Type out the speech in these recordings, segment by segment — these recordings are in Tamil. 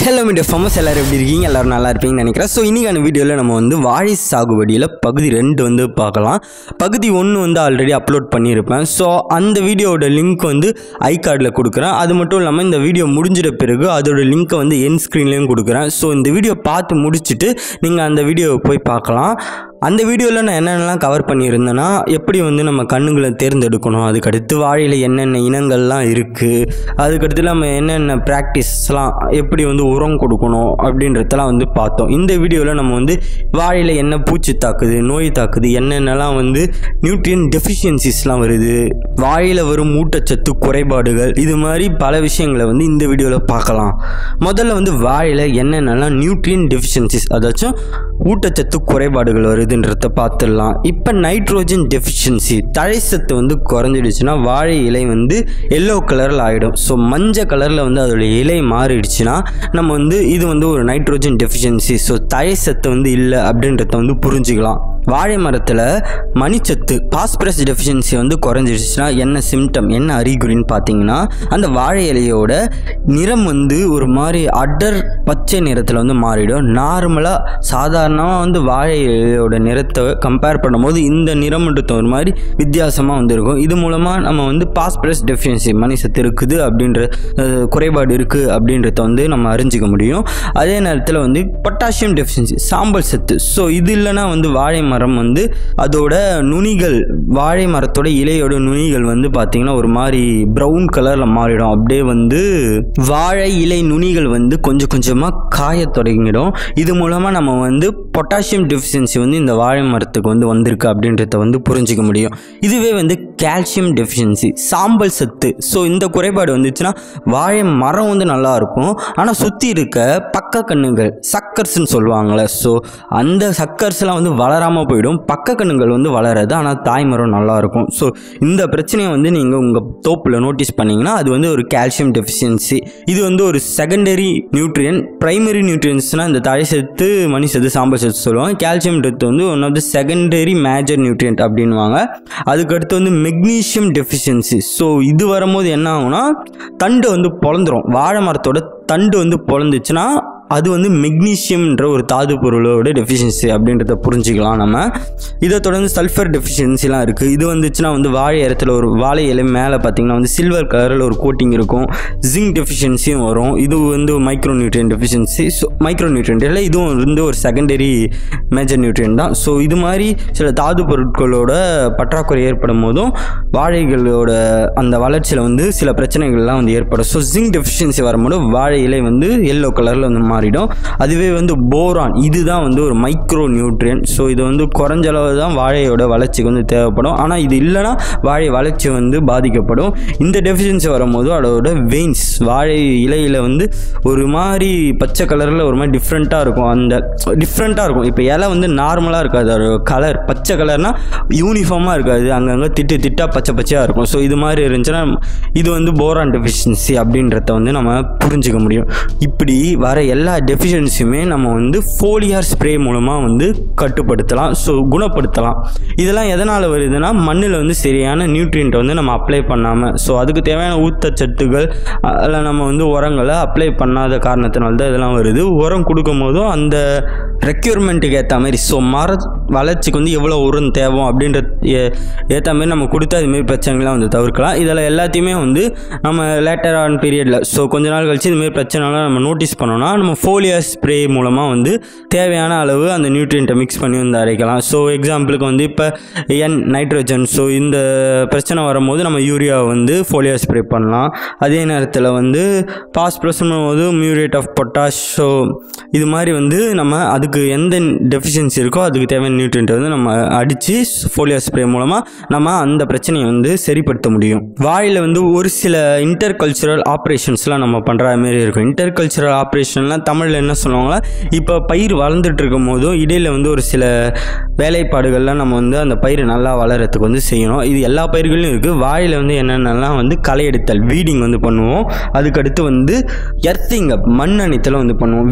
ஹலோ மீடியா ஃபமஸ் எல்லாரும் எப்படி இருக்கீங்க எல்லாரும் நல்லா இருப்பீங்கன்னு நினைக்கிறேன் ஸோ இன்னைக்கான வீடியோவில் நம்ம வந்து வாழை சாகுபடியில் பகுதி ரெண்டு வந்து பார்க்கலாம் பகுதி ஒன்று வந்து ஆல்ரெடி அப்லோட் பண்ணியிருப்பேன் ஸோ அந்த வீடியோவோட லிங்க் வந்து ஐ கார்டில் கொடுக்குறேன் அது மட்டும் இல்லாமல் இந்த வீடியோ முடிஞ்சிட பிறகு அதோட லிங்க்கை வந்து என் ஸ்க்ரீன்லேயும் கொடுக்குறேன் ஸோ இந்த வீடியோ பார்த்து முடிச்சுட்டு நீங்கள் அந்த வீடியோவை போய் பார்க்கலாம் அந்த வீடியோவில் நான் என்னென்னலாம் கவர் பண்ணியிருந்தேன்னா எப்படி வந்து நம்ம கண்ணுங்களை தேர்ந்தெடுக்கணும் அதுக்கடுத்து வாழையில் என்னென்ன இனங்கள்லாம் இருக்குது அதுக்கடுத்து நம்ம என்னென்ன ப்ராக்டிஸ்லாம் எப்படி வந்து உரம் கொடுக்கணும் அப்படின்றதெல்லாம் வந்து பார்த்தோம் இந்த வீடியோவில் நம்ம வந்து வாழையில் என்ன பூச்சி தாக்குது நோய் தாக்குது என்னென்னலாம் வந்து நியூட்ரியன் டெஃபிஷியன்சிஸ்லாம் வருது வாழையில் வரும் ஊட்டச்சத்து குறைபாடுகள் இது மாதிரி பல விஷயங்களை வந்து இந்த வீடியோவில் பார்க்கலாம் முதல்ல வந்து வாழையில் என்னென்னலாம் நியூட்ரியன் டெஃபிஷியன்சிஸ் அதாச்சும் ஊட்டச்சத்து குறைபாடுகள் வருதுன்றத பார்த்துடலாம் இப்போ நைட்ரோஜன் டெஃபிஷியன்சி தழைச்சத்து வந்து குறைஞ்சிடுச்சுன்னா வாழை இலை வந்து எல்லோ கலரில் ஆகிடும் ஸோ மஞ்சள் கலரில் வந்து அதோட இலை மாறிடுச்சுன்னா நம்ம வந்து இது வந்து ஒரு நைட்ரோஜன் டெஃபிஷியன்சி ஸோ தழைச்சத்து வந்து இல்லை அப்படின்றத வந்து புரிஞ்சுக்கலாம் வாழை மரத்தில் மணிச்சத்து பாஸ்பரஸ் டெஃபிஷியன்சி வந்து குறைஞ்சிடுச்சுன்னா என்ன சிம்டம் என்ன அறிகுறின்னு பார்த்தீங்கன்னா அந்த வாழை இலையோட நிறம் வந்து ஒரு மாதிரி அடர் பச்சை நிறத்தில் வந்து மாறிடும் நார்மலாக சாதாரணமாக வந்து வாழை இலையோட நிறத்தை கம்பேர் பண்ணும்போது இந்த நிறம்ன்றது ஒரு மாதிரி வித்தியாசமாக வந்து இருக்கும் இது மூலமாக நம்ம வந்து பாஸ்பரஸ் டெஃபிஷியன்சி மணிசத்து இருக்குது அப்படின்ற அஹ், குறைபாடு இருக்குது அப்படின்றத வந்து நம்ம அறிஞ்சிக்க முடியும் அதே நேரத்தில் வந்து பொட்டாசியம் டெஃபிஷியன்சி சாம்பல் சத்து ஸோ இது இல்லைன்னா வந்து வாழை மரம் வந்து அதோட நுனிகள் வாழை மரத்தோட இலையோட நுனிகள் வந்து பார்த்திங்கன்னா ஒரு மாதிரி ப்ரௌன் கலரில் மாறிடும் அப்படியே வந்து வாழை இலை நுனிகள் வந்து கொஞ்சம் கொஞ்சமாக காயத் தொடங்கிடும் இது மூலமாக நம்ம வந்து பொட்டாசியம் டெஃபிஷியன்சி வந்து இந்த வாழை மரத்துக்கு வந்து வந்திருக்கு அப்படின்றத வந்து புரிஞ்சிக்க முடியும் இதுவே வந்து கால்சியம் டெஃபிஷியன்சி சாம்பல் சத்து ஸோ இந்த குறைபாடு வந்துச்சுன்னா வாழை மரம் வந்து நல்லா இருக்கும் ஆனால் சுற்றி இருக்க பக்க கண்ணுகள் சக்கர்ஸ்ன்னு சொல்லுவாங்கள்ல ஸோ அந்த சக்கர்ஸ்லாம் வந்து வளராமல் போயிடும் பக்க கண்ணுகள் வந்து வளராது ஆனால் தாய் மரம் நல்லா இருக்கும் ஸோ இந்த பிரச்சனையை வந்து நீங்கள் உங்கள் தோப்பில் நோட்டீஸ் பண்ணீங்கன்னா அது வந்து ஒரு கால்சியம் டெஃபிஷியன்சி இது வந்து ஒரு செகண்டரி நியூட்ரியன் பிரைமரி நியூட்ரியன்ஸ்னால் இந்த தழை சத்து மணி சத்து சாம்பல் சத்து சொல்லுவாங்க கால்சியம்ன்றது வந்து one of the secondary major nutrient அப்படின்வாங்க அதுக்கடுத்து வந்து மெக்னீஷியம் டெஃபிஷியன்சி ஸோ இது வரும்போது என்ன ஆகும்னா தண்டு வந்து பொழந்துரும் வாழை மரத்தோட தண்டு வந்து பொழந்துச்சுன்னா அது வந்து மெக்னீஷியம்ன்ற ஒரு தாது பொருளோட டெஃபிஷியன்சி அப்படின்றத புரிஞ்சுக்கலாம் நம்ம இதை தொடர்ந்து சல்ஃபர் டெஃபிஷியன்சிலாம் இருக்குது இது வந்துச்சுன்னா வந்து வாழை இடத்துல ஒரு வாழை இலை மேலே பார்த்தீங்கன்னா வந்து சில்வர் கலரில் ஒரு கோட்டிங் இருக்கும் ஜிங்க் டெஃபிஷியன்சியும் வரும் இது வந்து micro nutrient deficiency so micro nutrient இல்லை இதுவும் வந்து ஒரு செகண்டரி மேஜர் நியூட்ரியன் தான் ஸோ இது மாதிரி சில தாது பொருட்களோட பற்றாக்குறை ஏற்படும் போதும் வாழைகளோட அந்த வளர்ச்சியில் வந்து சில பிரச்சனைகள்லாம் வந்து ஏற்படும் ஸோ ஜிங்க் டெஃபிஷியன்சி வரும்போது வாழை இலை வந்து எல்லோ கலரில் வந்து மாறிடும் அதுவே வந்து போரான் இதுதான் வந்து ஒரு மைக்ரோ நியூட்ரியன் ஸோ இது வந்து குறைஞ்ச அளவு தான் வாழையோட வளர்ச்சிக்கு வந்து தேவைப்படும் ஆனால் இது இல்லைன்னா வாழை வளர்ச்சி வந்து பாதிக்கப்படும் இந்த டெஃபிஷியன்சி வரும்போது அதோட வெயின்ஸ் வாழை இலையில் வந்து ஒரு மாதிரி பச்சை கலரில் ஒரு மாதிரி டிஃப்ரெண்ட்டாக இருக்கும் அந்த டிஃப்ரெண்ட்டாக இருக்கும் இப்போ இலை வந்து நார்மலாக இருக்காது அதோட கலர் பச்சை கலர்னால் யூனிஃபார்மாக இருக்காது அங்கங்கே திட்டு திட்டாக பச்சை பச்சையாக இருக்கும் ஸோ இது மாதிரி இருந்துச்சுன்னா இது வந்து போரான் டெஃபிஷியன்சி அப்படின்றத வந்து நம்ம புரிஞ்சுக்க முடியும் இப்படி வர எல்லா டெஃபிஷியன்சியுமே நம்ம வந்து ஃபோலியார் ஸ்ப்ரே மூலமாக வந்து கட்டுப்படுத்தலாம் ஸோ குணப்படுத்தலாம் இதெல்லாம் எதனால் வருதுன்னா மண்ணில் வந்து சரியான நியூட்ரியண்ட்டை வந்து நம்ம அப்ளை பண்ணாமல் ஸோ அதுக்கு தேவையான ஊட்டச்சத்துக்கள் அதில் நம்ம வந்து உரங்களை அப்ளை பண்ணாத காரணத்தினால தான் இதெல்லாம் வருது உரம் கொடுக்கும் போதும் அந்த ரெக்யூர்மெண்ட்டுக்கு ஏற்ற மாதிரி ஸோ மர வளர்ச்சிக்கு வந்து எவ்வளோ உரம் தேவை அப்படின்ற ஏற்ற மாதிரி நம்ம கொடுத்தா இதுமாரி பிரச்சனைகள்லாம் வந்து தவிர்க்கலாம் இதில் எல்லாத்தையுமே வந்து நம்ம லேட்டரான பீரியடில் ஸோ கொஞ்ச நாள் கழிச்சு இதுமாரி பிரச்சனைலாம் நம்ம நோட்டீஸ் பண்ணோம்னா நம்ம ஃபோலியா ஸ்ப்ரே மூலமாக வந்து தேவையான அளவு அந்த நியூட்ரியண்ட்டை மிக்ஸ் பண்ணி வந்து அரைக்கலாம் ஸோ எக்ஸாம்பிளுக்கு வந்து இப்போ என் நைட்ரோஜன் ஸோ இந்த பிரச்சனை வரும்போது நம்ம யூரியா வந்து ஃபோலியா ஸ்ப்ரே பண்ணலாம் அதே நேரத்தில் வந்து பாஸ்பரஸ்னும் போது மியூரேட் ஆஃப் பொட்டாஷ் ஸோ இது மாதிரி வந்து நம்ம அதுக்கு எந்த டெஃபிஷியன்சி இருக்கோ அதுக்கு தேவையான நியூட்ரியன்ட் வந்து நம்ம அடித்து ஃபோலியா ஸ்ப்ரே மூலமாக நம்ம அந்த பிரச்சனையை வந்து சரிப்படுத்த முடியும் வாழையில் வந்து ஒரு சில இன்டர் கல்ச்சுரல் ஆப்ரேஷன்ஸ்லாம் நம்ம பண்ணுற மாதிரி இருக்கும் இன்டர் கல்ச்சுரல் ஆப்ரேஷன்லாம் தமிழில் என்ன சொல்லுவாங்களா இப்போ பயிர் வளர்ந்துட்டு இருக்கும் போதும் இடையில் வந்து ஒரு சில வேலைப்பாடுகள்லாம் நம்ம வந்து அந்த பயிர் நல்லா வளர்கிறதுக்கு வந்து செய்யணும் இது எல்லா பயிர்களையும் இருக்குது வாழையில் வந்து என்னென்னலாம் வந்து களை எடுத்தல் வீடிங் வந்து பண்ணுவோம் அதுக்கடுத்து வந்து எர்த்திங் அப் மண் அணித்தலும் வந்து பண்ணுவோம் வீடிங் வந்து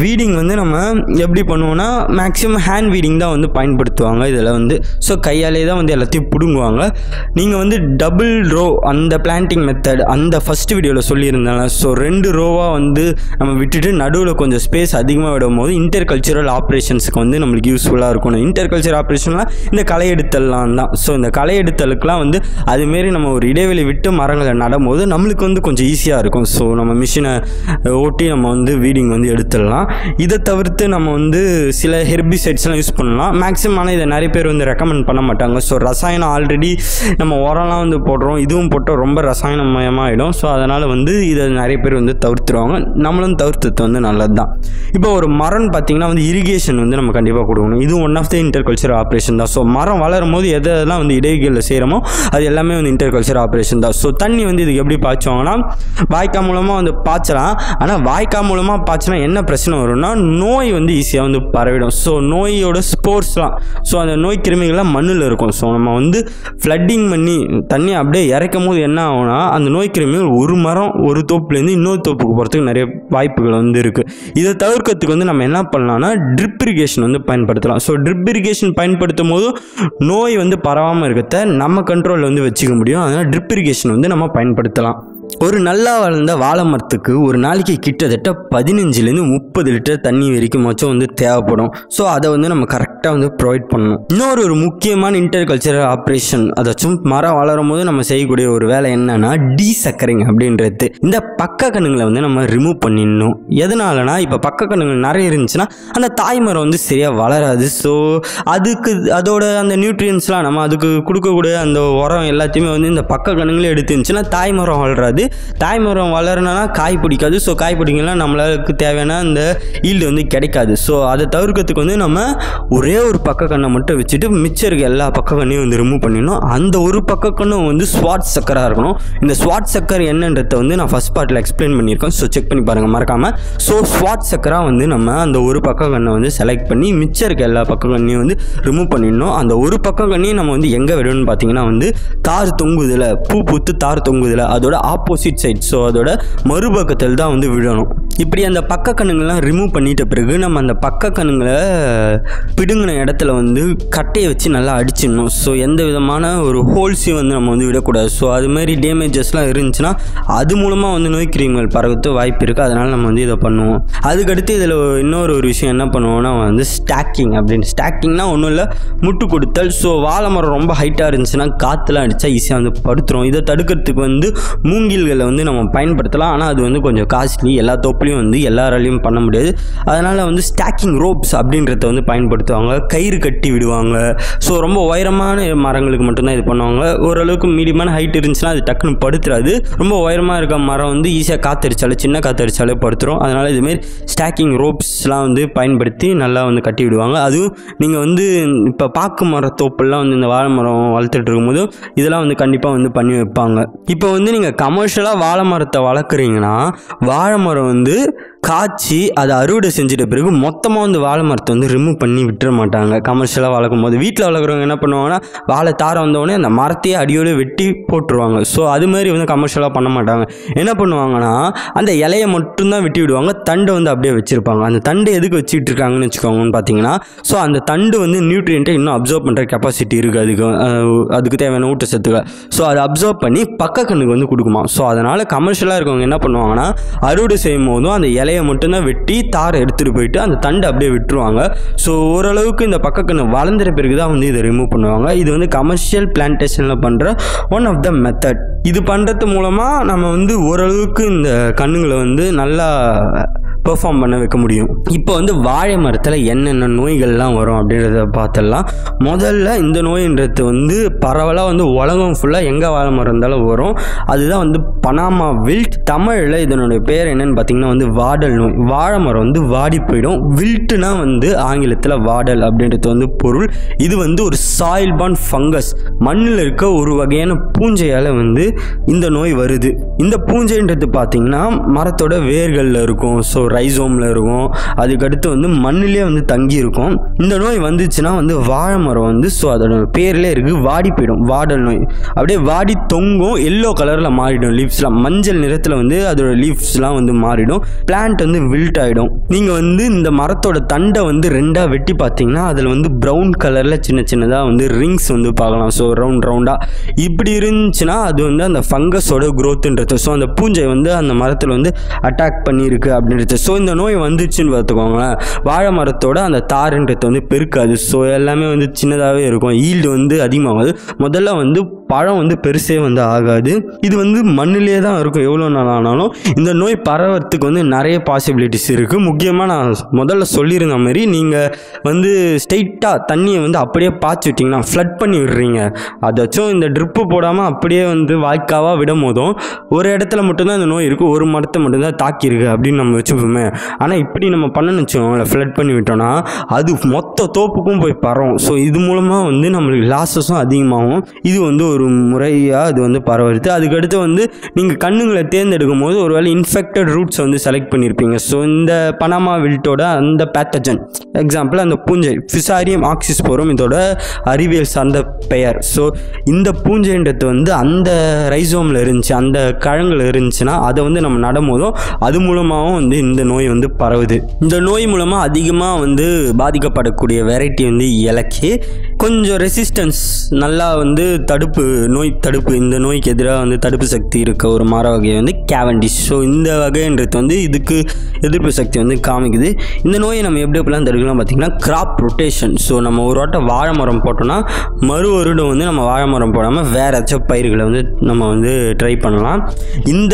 வந்து நம்ம எப்படி பண்ணுவோம்னா மேக்ஸிமம் ஹேண்ட் வீடிங் தான் வந்து பயன்படுத்துவாங்க இதில் வந்து ஸோ கையாலே தான் வந்து எல்லாத்தையும் பிடுங்குவாங்க நீங்கள் வந்து டபுள் ரோ அந்த பிளான்டிங் மெத்தட் அந்த ஃபஸ்ட் வீடியோவில் சொல்லியிருந்தாங்க ஸோ ரெண்டு ரோவாக வந்து நம்ம விட்டுட்டு நடுவில் கொஞ்சம் ஸ்பேஸ் அதிகமாக விடும் போது இன்டர் கல்ச்சுரல் ஆப்ரேஷன்ஸுக்கு வந்து நம்மளுக்கு யூஸ்ஃபுல்லாக இருக்கணும் இன்டர் கல்ச்சர் ஆப்ரேஷன்லாம் இந்த களை எடுத்தல்லாம் தான் ஸோ இந்த களை எடுத்தலுக்குலாம் வந்து அதுமாரி நம்ம ஒரு இடைவெளி விட்டு மரங்களை நடும்போது நம்மளுக்கு வந்து கொஞ்சம் ஈஸியாக இருக்கும் ஸோ நம்ம மிஷினை ஓட்டி நம்ம வந்து வீடிங் வந்து எடுத்துடலாம் இதை தவிர்த்து நம்ம வந்து சில ஹெர்பிசைட்ஸ்லாம் யூஸ் பண்ணலாம் மேக்ஸிமம் ஆனால் இதை நிறைய பேர் வந்து ரெக்கமெண்ட் பண்ண மாட்டாங்க ஸோ ரசாயனம் ஆல்ரெடி நம்ம உரம்லாம் வந்து போடுறோம் இதுவும் போட்டால் ரொம்ப ரசாயனமயமாகிடும் ஸோ அதனால் வந்து இதை நிறைய பேர் வந்து தவிர்த்துருவாங்க நம்மளும் தவிர்த்தது வந்து நல்லது தான் இப்போ ஒரு மரம்னு பார்த்தீங்கன்னா வந்து இரிகேஷன் வந்து நம்ம கண்டிப்பாக கொடுக்கணும் இது one of the inter culture operation தான் ஸோ மரம் வளரும் போது எதெல்லாம் வந்து இடைகளில் செய்கிறோமோ அது எல்லாமே வந்து இன்டர் கல்ச்சர் ஆப்ரேஷன் தான் ஸோ தண்ணி வந்து இதுக்கு எப்படி பாய்ச்சுவாங்கன்னா வாய்க்கா மூலமாக வந்து பாய்ச்சலாம் ஆனால் வாய்க்கா மூலமாக பாய்ச்சினா என்ன பிரச்சனை வரும்னா நோய் வந்து ஈஸியாக வந்து பரவிடும் ஸோ நோயோட ஸ்போர்ட்ஸ்லாம் ஸோ அந்த நோய் கிருமிகள்லாம் மண்ணில் இருக்கும் ஸோ நம்ம வந்து ஃப்ளட்டிங் பண்ணி தண்ணி அப்படியே இறைக்கும் போது என்ன ஆகும்னா அந்த நோய் கிருமிகள் ஒரு மரம் ஒரு தோப்புலேருந்து இன்னொரு தோப்புக்கு போகிறதுக்கு நிறைய வாய்ப்புகள் வந்து இருக்குது இதை தவிர்க்கிறதுக்கு வந்து நம்ம என்ன பண்ணலாம்னா ட்ரிப் இரிகேஷன் வந்து பயன்படுத்தலாம் ஸோ ட்ரிப் இரிகேஷன் பயன்படுத்தும் போது நோய் வந்து பரவாமல் இருக்கிறத நம்ம கண்ட்ரோலில் வந்து வச்சுக்க முடியும் அதனால் ட்ரிப் இரிகேஷன் வந்து நம்ம பயன்படுத்தலாம் ஒரு நல்லா வளர்ந்த வாழை மரத்துக்கு ஒரு நாளைக்கு கிட்டத்தட்ட பதினஞ்சுலேருந்து முப்பது லிட்டர் தண்ணி வரைக்குமாச்சும் வந்து தேவைப்படும் ஸோ அதை வந்து நம்ம கரெக்டாக வந்து ப்ரொவைட் பண்ணணும் இன்னொரு ஒரு முக்கியமான இன்டர் கல்ச்சரல் ஆப்ரேஷன் அதாச்சும் மரம் வளரும் போது நம்ம செய்யக்கூடிய ஒரு வேலை என்னன்னா டீசக்கரிங் அப்படின்றது இந்த பக்க கண்ணுங்களை வந்து நம்ம ரிமூவ் பண்ணிடணும் எதனாலனா இப்போ பக்க கண்ணுங்கள் நிறைய இருந்துச்சுன்னா அந்த தாய் மரம் வந்து சரியாக வளராது ஸோ அதுக்கு அதோட அந்த நியூட்ரியன்ஸ்லாம் நம்ம அதுக்கு கொடுக்கக்கூடிய அந்த உரம் எல்லாத்தையுமே வந்து இந்த பக்க கண்ணுங்களே எடுத்துருந்துச்சுன்னா தாய் மரம் வளராது தாய் மரம் வளரணும்னா காய் பிடிக்காது ஸோ காய் பிடிக்கலாம் நம்மளுக்கு தேவையான அந்த ஈல்டு வந்து கிடைக்காது ஸோ அதை தவிர்க்கிறதுக்கு வந்து நம்ம ஒரே ஒரு பக்க கண்ணை மட்டும் வச்சுட்டு மிச்சம் இருக்க எல்லா பக்க கண்ணையும் வந்து ரிமூவ் பண்ணிடணும் அந்த ஒரு பக்க கண்ணும் வந்து ஸ்வாட் சக்கராக இருக்கணும் இந்த ஸ்வாட் சக்கர் என்னன்றதை வந்து நான் ஃபஸ்ட் பார்ட்டில் எக்ஸ்பிளைன் பண்ணியிருக்கேன் ஸோ செக் பண்ணி பாருங்கள் மறக்காமல் ஸோ ஸ்வாட் சக்கராக வந்து நம்ம அந்த ஒரு பக்க கண்ணை வந்து செலக்ட் பண்ணி மிச்சம் இருக்க எல்லா பக்க கண்ணையும் வந்து ரிமூவ் பண்ணிடணும் அந்த ஒரு பக்க கண்ணையும் நம்ம வந்து எங்கே விடணும்னு பார்த்தீங்கன்னா வந்து தார் தொங்குதில் பூ பூத்து தார் தொங்குதில் அதோட ஆப்போசிட் சைட் ஸோ அதோட மறுபக்கத்தில் தான் வந்து விடணும் இப்படி அந்த பக்க கண்ணுங்கள்லாம் ரிமூவ் பண்ணிட்ட பிறகு நம்ம அந்த பக்க கண்ணுங்களை பிடுங்கின இடத்துல வந்து கட்டையை வச்சு நல்லா அடிச்சிடணும் ஸோ எந்த விதமான ஒரு ஹோல்ஸையும் வந்து நம்ம வந்து விடக்கூடாது ஸோ அது மாதிரி டேமேஜஸ்லாம் இருந்துச்சுன்னா அது மூலமாக வந்து நோய் கிருமிகள் பரவத்து வாய்ப்பு இருக்குது அதனால் நம்ம வந்து இதை பண்ணுவோம் அதுக்கடுத்து இதில் இன்னொரு ஒரு விஷயம் என்ன பண்ணுவோம்னா வந்து ஸ்டாக்கிங் அப்படின்னு ஸ்டாக்கிங்னா ஒன்றும் இல்லை முட்டு கொடுத்தல் ஸோ வாழை மரம் ரொம்ப ஹைட்டாக இருந்துச்சுன்னா காற்றுலாம் அடித்தா ஈஸியாக வந்து படுத்துரும் இதை தடுக்கிறதுக்கு வந்து மூங்கில்களை வந்து நம்ம பயன்படுத்தலாம் ஆனால் அது வந்து கொஞ்சம் காஸ்ட்லி எல்லா தோப்புலையும் வந்து எல்லாராலையும் பண்ண முடியாது அதனால் வந்து ஸ்டாக்கிங் ரோப்ஸ் அப்படின்றத வந்து பயன்படுத்துவாங்க கயிறு கட்டி விடுவாங்க ஸோ ரொம்ப உயரமான மரங்களுக்கு மட்டும்தான் இது பண்ணுவாங்க ஓரளவுக்கு மீடியமான ஹைட் இருந்துச்சுன்னா அது டக்குன்னு படுத்துறாது ரொம்ப உயரமாக இருக்க மரம் வந்து ஈஸியாக காத்தடிச்சாலே சின்ன காத்தடிச்சாலே படுத்துரும் அதனால் இதுமாரி ஸ்டாக்கிங் ரோப்ஸ்லாம் வந்து பயன்படுத்தி நல்லா வந்து கட்டி விடுவாங்க அதுவும் நீங்கள் வந்து இப்போ பாக்கு மரத்தோப்பெல்லாம் வந்து இந்த வாழை மரம் வளர்த்துட்டு இருக்கும்போது இதெல்லாம் வந்து கண்டிப்பாக வந்து பண்ணி வைப்பாங்க இப்போ வந்து நீங்கள் கமர்ஷியலாக வாழை மரத்தை வளர்க்குறீங்கன்னா வாழை மரம் வந்து காய்ச்சி அதை அறுவடை செஞ்சிட்ட பிறகு மொத்தமாக வந்து வாழை மரத்தை வந்து ரிமூவ் பண்ணி விட்டுற மாட்டாங்க கமர்ஷியலாக வளர்க்கும் போது வீட்டில் வளர்க்குறவங்க என்ன பண்ணுவாங்கன்னா வாழை தாரம் வந்தோடனே அந்த மரத்தையே அடியோடு வெட்டி போட்டுருவாங்க ஸோ அது மாதிரி வந்து கமர்ஷியலாக பண்ண மாட்டாங்க என்ன பண்ணுவாங்கன்னா அந்த இலையை மட்டும்தான் வெட்டி விடுவாங்க தண்டை வந்து அப்படியே வச்சுருப்பாங்க அந்த தண்டை எதுக்கு வச்சுட்டு இருக்காங்கன்னு வச்சுக்கோங்கன்னு பார்த்தீங்கன்னா ஸோ அந்த தண்டு வந்து நியூட்ரியண்ட்டை இன்னும் அப்சர்வ் பண்ணுற கெப்பாசிட்டி இருக்குது அதுக்கு அஹ், அதுக்கு தேவையான ஊட்டச்சத்துக்கள் ஸோ அதை அப்சர்வ் பண்ணி பக்க கண்ணுக்கு வந்து கொடுக்குமா ஸோ அதனால் கமர்ஷியலாக இருக்கவங்க என்ன பண்ணுவாங்கன்னா அறுவடை செய்யும் போதும் அந்த இலையை மட்டும்தான் வெட்டி தாரை எடுத்துகிட்டு போயிட்டு அந்த தண்டை அப்படியே விட்டுருவாங்க ஸோ ஓரளவுக்கு இந்த பக்கக்கண்ணு வளர்ந்துற பிறகு தான் வந்து இதை ரிமூவ் பண்ணுவாங்க இது வந்து கமர்ஷியல் பிளான்டேஷனில் பண்ணுற ஒன் ஆஃப் த மெத்தட் இது பண்ணுறது மூலமாக நம்ம வந்து ஓரளவுக்கு இந்த கண்ணுங்களை வந்து நல்லா பெர்ஃபார்ம் பண்ண வைக்க முடியும் இப்போ வந்து வாழை மரத்தில் என்னென்ன நோய்கள்லாம் வரும் அப்படின்றத பார்த்துடலாம் முதல்ல இந்த நோயின்றது வந்து பரவலாக வந்து உலகம் ஃபுல்லாக எங்கே வாழை மரம் இருந்தாலும் வரும் அதுதான் வந்து பனாமா வில்ட் தமிழில் இதனுடைய பேர் என்னன்னு பார்த்தீங்கன்னா வந்து வாடல் நோய் வாழை மரம் வந்து வாடி போயிடும் வில்ட்டுனா வந்து ஆங்கிலத்தில் வாடல் அப்படின்றது வந்து பொருள் இது வந்து ஒரு சாயில் பான் ஃபங்கஸ் மண்ணில் இருக்க ஒரு வகையான பூஞ்சையால் வந்து இந்த நோய் வருது இந்த பூஞ்சைன்றது பார்த்தீங்கன்னா மரத்தோட வேர்களில் இருக்கும் ஸோ ரைசோமில் இருக்கும் அதுக்கடுத்து வந்து மண்ணிலே வந்து தங்கி இருக்கும் இந்த நோய் வந்துச்சுன்னா வந்து வாழை மரம் வந்து ஸோ அதோட பேர்லேயே இருக்குது வாடி போயிடும் வாடல் நோய் அப்படியே வாடி தொங்கும் எல்லோ கலரில் மாறிடும் லீவ்ஸ்லாம் மஞ்சள் நிறத்தில் வந்து அதோட லீவ்ஸ்லாம் வந்து மாறிடும் பிளான்ட் வந்து வில்ட் ஆகிடும் நீங்கள் வந்து இந்த மரத்தோட தண்டை வந்து ரெண்டாக வெட்டி பார்த்தீங்கன்னா அதில் வந்து ப்ரௌன் கலரில் சின்ன சின்னதாக வந்து ரிங்ஸ் வந்து பார்க்கலாம் ஸோ ரவுண்ட் ரவுண்டாக இப்படி இருந்துச்சுன்னா அது வந்து அந்த ஃபங்கஸோட க்ரோத்துன்றது ஸோ அந்த பூஞ்சை வந்து அந்த மரத்தில் வந்து அட்டாக் பண்ணியிருக்கு அப்படின்றது ஸோ இந்த நோய் வந்துச்சுன்னு பார்த்துக்கோங்களேன் வாழை மரத்தோட அந்த தாருன்றது வந்து பெருக்காது ஸோ எல்லாமே வந்து சின்னதாகவே இருக்கும் ஈல்டு வந்து அதிகமாகாது முதல்ல வந்து பழம் வந்து பெருசே வந்து ஆகாது இது வந்து மண்ணிலே தான் இருக்கும் எவ்வளோ நாள் ஆனாலும் இந்த நோய் பரவறதுக்கு வந்து நிறைய பாசிபிலிட்டிஸ் இருக்குது முக்கியமாக நான் முதல்ல சொல்லியிருந்த மாதிரி நீங்கள் வந்து ஸ்ட்ரெயிட்டாக தண்ணியை வந்து அப்படியே பாய்ச்சி விட்டிங்கன்னா ஃப்ளட் பண்ணி விடுறீங்க அதாச்சும் இந்த ட்ரிப்பு போடாமல் அப்படியே வந்து வாய்க்காவாக விடும் போதும் ஒரு இடத்துல மட்டும்தான் இந்த நோய் இருக்குது ஒரு மரத்தை மட்டும்தான் தாக்கியிருக்கு அப்படின்னு நம்ம வச்சுப்போமே ஆனால் இப்படி நம்ம பண்ணணும்னு வச்சுக்கோங்களேன் ஃப்ளட் பண்ணி விட்டோம்னா அது மொத்த தோப்புக்கும் போய் பரவும் ஸோ இது மூலமாக வந்து நம்மளுக்கு லாஸஸும் அதிகமாகும் இது வந்து ஒரு முறையாக அது வந்து பரவுறது அதுக்கடுத்து வந்து நீங்கள் கண்ணுங்களை தேர்ந்தெடுக்கும் போது ஒருவேளை இன்ஃபெக்டட் ரூட்ஸ் வந்து செலக்ட் பண்ணியிருப்பீங்க ஸோ இந்த பனாமா வில்ட்டோட அந்த பேத்தஜன் எக்ஸாம்பிள் அந்த பூஞ்சை ஃபிசாரியம் ஆக்சிஸ்போரம் இதோட அறிவியல் சார்ந்த பெயர் ஸோ இந்த பூஞ்சைன்றது வந்து அந்த ரைசோமில் இருந்துச்சு அந்த கிழங்குல இருந்துச்சுன்னா அதை வந்து நம்ம நடும்போதும் அது மூலமாகவும் வந்து இந்த நோய் வந்து பரவுது இந்த நோய் மூலமாக அதிகமாக வந்து பாதிக்கப்படக்கூடிய வெரைட்டி வந்து இலக்கி கொஞ்சம் ரெசிஸ்டன்ஸ் நல்லா வந்து தடுப்பு நோய் தடுப்பு இந்த நோய்க்கு எதிராக வந்து தடுப்பு சக்தி இருக்க ஒரு மர வகை வந்து கேவண்டிஸ் ஸோ இந்த வகைன்றது வந்து இதுக்கு எதிர்ப்பு சக்தி வந்து காமிக்குது இந்த நோயை நம்ம எப்படி எப்படிலாம் தடுக்கலாம் பார்த்தீங்கன்னா கிராப் ரொட்டேஷன் ஸோ நம்ம ஒரு வாட்டம் வாழை மரம் போட்டோம்னா மறு வருடம் வந்து நம்ம வாழை மரம் போடாமல் வேற ஏதாச்சும் பயிர்களை வந்து நம்ம வந்து ட்ரை பண்ணலாம் இந்த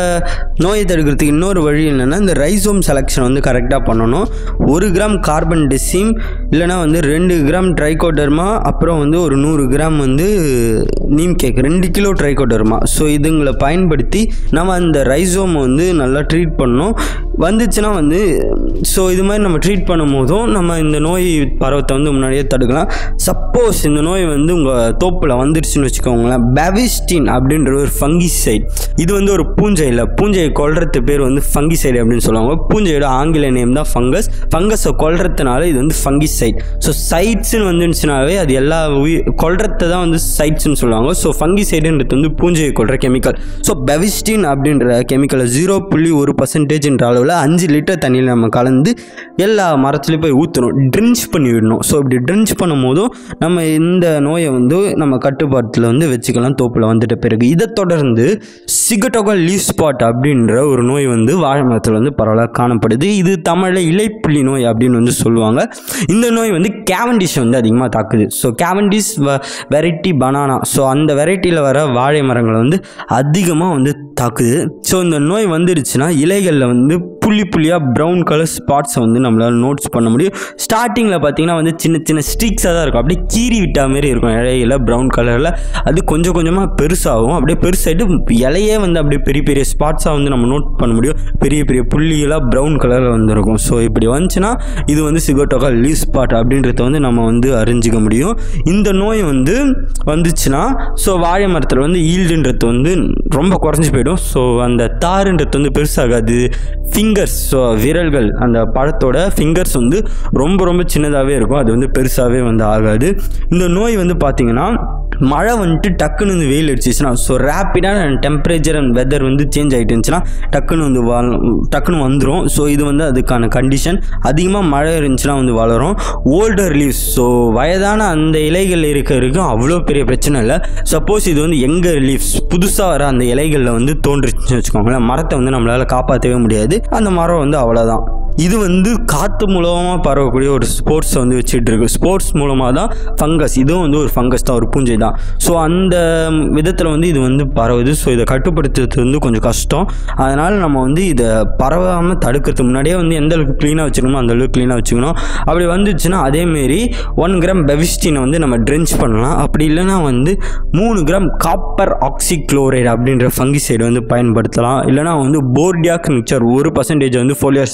நோயை தடுக்கிறதுக்கு இன்னொரு வழி என்னென்னா இந்த ரைசோம் செலெக்ஷன் வந்து கரெக்டாக பண்ணணும் ஒரு கிராம் கார்பன் டெசிம் இல்லைனா வந்து ரெண்டு கிராம் ட்ரைகோடர்மா அப்புறம் வந்து ஒரு நூறு கிராம் வந்து நீம் கேக் ரெண்டு கிலோ ட்ரைகோடர்மா ஸோ இதுங்களை பயன்படுத்தி நம்ம அந்த ரைசோமை வந்து நல்லா ட்ரீட் பண்ணணும் வந்துச்சுன்னா வந்து ஸோ இது மாதிரி நம்ம ட்ரீட் பண்ணும் போதும் நம்ம இந்த நோய் பரவத்தை வந்து முன்னாடியே தடுக்கலாம் சப்போஸ் இந்த நோய் வந்து உங்கள் தோப்பில் வந்துருச்சுன்னு வச்சுக்கோங்களேன் பெவிஸ்டின் அப்படின்ற ஒரு ஃபங்கிசைட் இது வந்து ஒரு பூஞ்சை இல்லை பூஞ்சையை கொல்றது பேர் வந்து ஃபங்கிசைடு அப்படின்னு சொல்லுவாங்க பூஞ்சையோட ஆங்கில நேம் தான் ஃபங்கஸ் ஃபங்கஸை கொல்றதுனால இது வந்து ஃபங்கிசைட் ஸோ சைட்ஸ்னு வந்துச்சுனாவே அது எல்லா உயிர் கொல்றதை தான் வந்து சைட்ஸ்னு சொல்லுவாங்க ஸோ ஃபங்கிசைடுன்றது வந்து பூஞ்சையை கொல்ற கெமிக்கல் ஸோ பெவிஸ்டின் அப்படின்ற கெமிக்கலை ஜீரோ புள்ளி ஒரு பர்சன்டேஜ்ன்ற அளவில் அஞ்சு லிட்டர் தண்ணியில் நம்ம கலந்து எல்லா மரத்துலையும் போய் ஊற்றணும் ட்ரிஞ்ச் பண்ணி விடணும் ஸோ இப்படி ட்ரிஞ்ச் பண்ணும் போதும் நம்ம இந்த நோயை வந்து நம்ம கட்டுப்பாட்டில் வந்து வச்சுக்கலாம் தோப்பில் வந்துட்ட பிறகு இதை தொடர்ந்து சிகட்டோகா லீவ் ஸ்பாட் அப்படின்ற ஒரு நோய் வந்து வாழை மரத்தில் வந்து பரவலாக காணப்படுது இது தமிழில் இலைப்புள்ளி நோய் அப்படின்னு வந்து சொல்லுவாங்க இந்த நோய் வந்து கேவண்டிஷ் வந்து அதிகமாக தாக்குது so Cavendish variety banana so அந்த வெரைட்டியில் வர வாழை மரங்களை வந்து அதிகமாக வந்து தாக்குது ஸோ இந்த நோய் வந்துருச்சுன்னா இலைகளில் வந்து புள்ளி புள்ளியாக ப்ரௌன் கலர் ஸ்பாட்ஸை வந்து நம்மளால் நோட்ஸ் பண்ண முடியும் ஸ்டார்டிங்கில் பார்த்தீங்கன்னா வந்து சின்ன சின்ன ஸ்ட்ரீக்ஸாக தான் இருக்கும் அப்படியே கீறி விட்டா மாரி இருக்கும் இலையில ப்ரௌன் கலரில் அது கொஞ்சம் கொஞ்சமாக பெருசாகும் அப்படியே பெருசாகிட்டு இலையே வந்து அப்படியே பெரிய பெரிய ஸ்பாட்ஸாக வந்து நம்ம நோட் பண்ண முடியும் பெரிய பெரிய புள்ளிகளாக ப்ரௌன் கலரில் வந்துருக்கும் ஸோ இப்படி வந்துச்சுன்னா இது வந்து சிகோட்டோகா லீவ் ஸ்பாட் அப்படின்றத வந்து நம்ம வந்து அறிஞ்சிக்க முடியும் இந்த நோய் வந்து வந்துச்சுன்னா ஸோ வாழை மரத்தில் வந்து ஈல்டுன்றது வந்து ரொம்ப குறைஞ்சி போயிடும் ஸோ அந்த தாருன்றது வந்து பெருசாகாது ஃபிங்கர்ஸ் ஸோ விரல்கள் அந்த பழத்தோட ஃபிங்கர்ஸ் வந்து ரொம்ப ரொம்ப சின்னதாகவே இருக்கும் அது வந்து பெருசாகவே வந்து ஆகாது இந்த நோய் வந்து பார்த்திங்கன்னா மழை வந்துட்டு டக்குன்னு வந்து வெயில் அடிச்சிச்சுன்னா ஸோ ரேப்பிடான டெம்பரேச்சர் அண்ட் வெதர் வந்து சேஞ்ச் ஆகிட்டு இருந்துச்சுன்னா டக்குன்னு வந்து வா டக்குன்னு வந்துடும் ஸோ இது வந்து அதுக்கான கண்டிஷன் அதிகமாக மழை இருந்துச்சுன்னா வந்து வளரும் ஓல்டர் லீவ்ஸ் ஸோ வயதான அந்த இலைகள் இருக்க வரைக்கும் அவ்வளோ பெரிய பிரச்சனை இல்லை சப்போஸ் இது வந்து எங்கர் லீவ்ஸ் புதுசாக வர அந்த இலைகளில் வந்து தோன்றுச்சுன்னு வச்சுக்கோங்களேன் மரத்தை வந்து நம்மளால் காப்பாற்றவே முடியாது அந்த மரம் வந்து அவ்வளோதான் இது வந்து காற்று மூலமாக பரவக்கூடிய ஒரு ஸ்போர்ட்ஸ் வந்து வச்சுட்டு இருக்கு ஸ்போர்ட்ஸ் மூலமாக தான் ஃபங்கஸ் இதுவும் வந்து ஒரு ஃபங்கஸ் தான் ஒரு பூஞ்சை தான் ஸோ அந்த விதத்தில் வந்து இது வந்து பரவுது ஸோ இதை கட்டுப்படுத்துறது வந்து கொஞ்சம் கஷ்டம் அதனால் நம்ம வந்து இதை பரவாமல் தடுக்கிறதுக்கு முன்னாடியே வந்து எந்த அளவுக்கு க்ளீனாக வச்சுக்கணுமோ அந்த அளவுக்கு க்ளீனாக வச்சுக்கணும் அப்படி வந்துச்சுன்னா அதேமாரி ஒன் கிராம் பெவிஸ்டினை வந்து நம்ம ட்ரென்ச் பண்ணலாம் அப்படி இல்லைன்னா வந்து மூணு கிராம் காப்பர் ஆக்சிக்ளோரைடு அப்படின்ற ஃபங்கிசைடு வந்து பயன்படுத்தலாம் இல்லைனா வந்து போர்டியாக் மிக்சர் ஒரு பர்சன்டேஜ் வந்து ஃபோலியர் ஸ்ப்ரேவாக